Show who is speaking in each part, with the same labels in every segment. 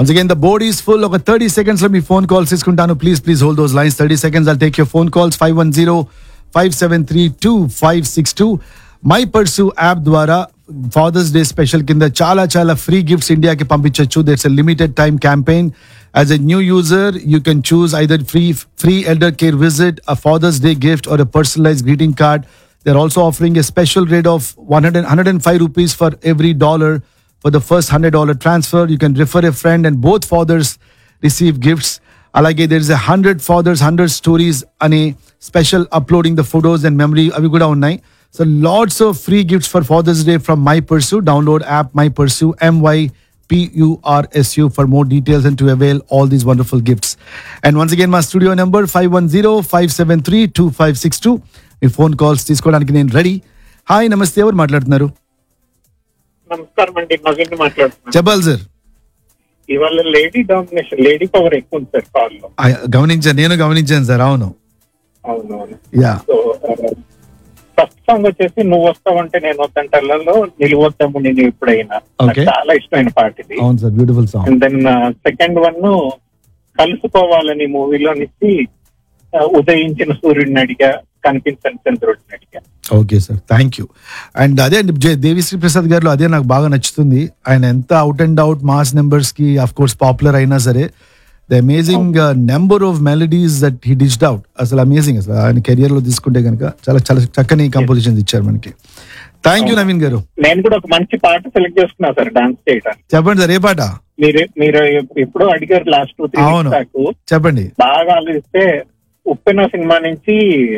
Speaker 1: Once again, the board is full. ఒక thirty seconds లో మీ ఫోన్ కాల్స్ తీసుకుంటాను please please hold those lines thirty seconds I'll take your phone calls five one zero five seven three two five six two my purse app ద్వారా Father's Day special కింద చాలా చాలా free gifts ఇండియాకి పంపించవచ్చు that's a limited time campaign as a new user you can choose either free free elder care visit a Father's Day gift are a personalise greeting card They're also offering a special rate of 100, 105 rupees for every dollar for the first $100 transfer. You can refer a friend and both fathers receive gifts. Alage, there is a 100 fathers, 100 stories and a special uploading the photos and memory. Avi kuda unnai. So lots of free gifts for Father's Day from My Pursue. Download app My Pursue, M-Y-P-U-R-S-U for more details and to avail all these wonderful gifts. And once again, my studio number 510-573-2562. మీ phone calls తీసుకోవడానికి నేను ready hi నమస్తే ఎవరు మాట్లాడుతున్నారు
Speaker 2: నమస్కారం అండి నవీన్ మాట్లాడుతున్నాను
Speaker 1: చెప్పాలి సార్
Speaker 2: ఇవాళ లేడీ డామినేషన్ లేడీ పవర్ ఎక్కువ ఉంది సార్ కాల్ లో
Speaker 1: గమనించాను నేను గమనించాను సార్ అవును
Speaker 2: అవునవును
Speaker 1: యా
Speaker 2: సో ఫస్ట్ సాంగ్ వచ్చేసి నువ్వు వస్తావంటే నేను వద్దంటలలో నిలువద్దాము నేను ఎప్పుడైనా నాకు
Speaker 1: Okay.
Speaker 2: చాలా ఇష్టమైన పాట ఇది
Speaker 1: అవును sir beautiful song
Speaker 2: and then second one కలుసుకోవాలని మూవీలో నుంచి ఉదయించిన సూర్యుడిని అడిగా కనిపించని చంద్రుడిని అడిగా
Speaker 1: okay sir thank you and అదే అండి జే- దేవిశ్రీ ప్రసాద్ గారిలో అదే నాకు బాగా నచ్చుతుంది ఆయన ఎంత out and out mass numbers కి అఫ్ కోర్స్ పాపులర్ అయినా సరే the amazing number of melodies that he ditched out అసలు అమేజింగ్ అసలు ఆయన కెరియర్ లో తీసుకుంటే కనుక చాలా చాలా చక్కని కంపోజిషన్స్ ఇచ్చారు మనకి థ్యాంక్ యూ నవీన్ గారు
Speaker 2: నేను కూడా ఒక మంచి పాట సెలెక్ట్ చేసుకున్నా సార్ డాన్స్ చేయడానికి
Speaker 1: చెప్పండి సార్ ఏ పాట
Speaker 2: మీరు మీరు ఎప్పుడో అడిగారు లాస్ట్ టూ త్రీ
Speaker 1: అవును.
Speaker 2: దాకా
Speaker 1: చెప్పండి
Speaker 2: బాగా ఆలోచిస్తే ఉప్పెన సినిమా నుంచి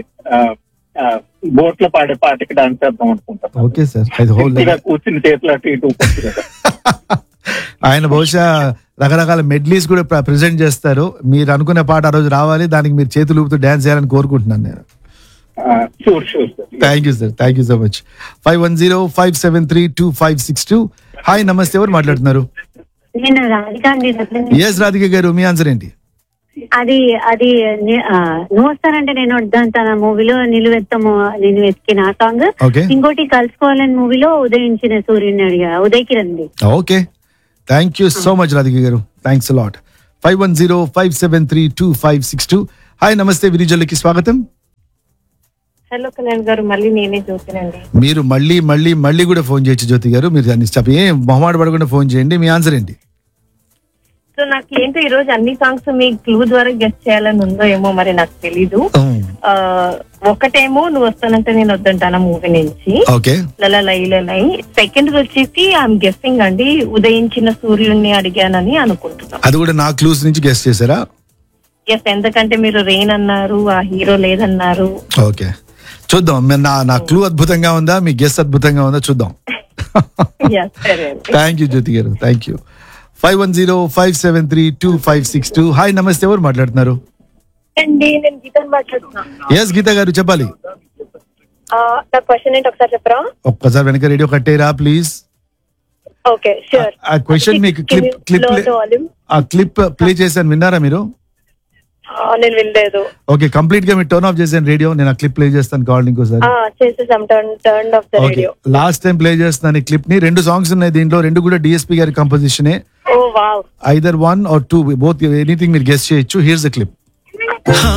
Speaker 2: బోట్ లో పాడే పాటకి డాన్స్ చేద్దాం అనుకుంటాను
Speaker 1: ఓకే సార్ అది హోల్
Speaker 2: గట్టిగా కూర్చుని చేతులు అటు ఇటు ఊపొచ్చు కదా.
Speaker 1: ఆయన బహుశా రకరకాల మెడ్లీస్ కూడా ప్రెజెంట్ చేస్తారు మీరు అనుకునే పాట ఆ రోజు రావాలి దానికి మీరు చేతులు ఊపుతూ డాన్స్ చేయాలని కోరుకుంటున్నాను నేను
Speaker 2: ఆ, sure sure sir
Speaker 1: thank you sir thank you so much five one zero five seven three two five six two hi నమస్తే ఎవరు మాట్లాడుతున్నారు
Speaker 3: నేను రాధిక అండి డబ్బులు
Speaker 1: ఎస్ రాధిక గారు మీ ఆన్సర్ ఏంటి
Speaker 3: అది అది ని- ఆ, నువ్వు వస్తానంటే నేను వద్దాను తన మూవీలో నిలువెత్తము నేను వెతికిన ఆ సాంగ్
Speaker 1: ఓకే
Speaker 3: ఇంకోటి కలుసుకోవాలని మూవీలో ఉదయించిన సూర్యుని అడిగా Uday Kiran the
Speaker 1: okay thank you so much Radhika garu thanks lot five one zero five seven three two five six two hi నమస్తే విరిజల్కి స్వాగతం
Speaker 4: హలో కళ్యాణ్ గారు మళ్ళీ నేనే చూసానండి
Speaker 1: మీరు మళ్ళీ మళ్ళీ మళ్ళీ కూడా ఫోన్ చేయొచ్చు జ్యోతి గారు మీరు దాన్ని చెప్పి ఏం మొహమాట పడకుండా ఫోన్ చేయండి మీ ఆన్సర్ ఏంటి
Speaker 4: సో నాకు ఏంటో ఈ రోజు అన్ని సాంగ్స్ మీ క్లూ ద్వారా గెస్ట్ చేయాలని ఉందో ఏమో మరి నాకు తెలీదు ఆ, ఒకటేమో నువ్వు వస్తానంటే నేను వద్దంటాను మూవీ నుంచి
Speaker 1: ఓకే
Speaker 4: లల లై లై సెకండ్ వచ్చేసి ఐఎమ్ గెస్సింగ్ అండి ఉదయించిన సూర్యుడిని అడిగానని అనుకుంటున్నాను
Speaker 1: అది కూడా నా క్లూస్ నుంచి గెస్ట్ చేశారా
Speaker 4: ఎస్ ఎందుకంటే మీరు రెయిన్ అన్నారు ఆ హీరో లేదన్నారు
Speaker 1: ఓకే చూద్దాం మరి నా నా క్లూ అద్భుతంగా ఉందా మీ గెస్ అద్భుతంగా ఉందా చూద్దాం
Speaker 4: Yes, సరే అండి
Speaker 1: thank you Jyothi garu thank you five one zero five seven three two five six two hi నమస్తే ఎవరు మాట్లాడుతున్నారు
Speaker 5: అండి నేను గీతను మాట్లాడుతున్నా
Speaker 1: ఎస్ గీత గారు చెప్పాలి
Speaker 5: ఆ, నా క్వశ్చన్ ఏంటి ఒకసారి చెప్పరా
Speaker 1: ఒక్కసారి వెనక రేడియో కట్టేరా ప్లీజ్
Speaker 5: ఓకే షూర్
Speaker 1: ఆ క్వశ్చన్ మీకు క్లిప్ క్లిప్
Speaker 5: వాల్యూమ్
Speaker 1: ఆ క్లిప్ ప్లే చేశాను విన్నారా మీరు
Speaker 5: నేను వినలేదు
Speaker 1: ఓకే కంప్లీట్ గా మీరు టర్న్ ఆఫ్ చేశాను రేడియో నేను ఆ క్లిప్ ప్లే చేస్తాను కావాలి ఇంకోసారి
Speaker 5: ఆ, చేసేసాం turn turn off the
Speaker 1: okay
Speaker 5: radio
Speaker 1: last time play చేస్తున్నాను ఈ క్లిప్ ని రెండు సాంగ్స్ ఉన్నాయి దీంట్లో రెండు కూడా డిఎస్పీ గారి కంపోజిషనే
Speaker 5: oh wow
Speaker 1: either one or two both anything మీరు గెస్ట్ చేయొచ్చు హియర్స్ ద క్లిప్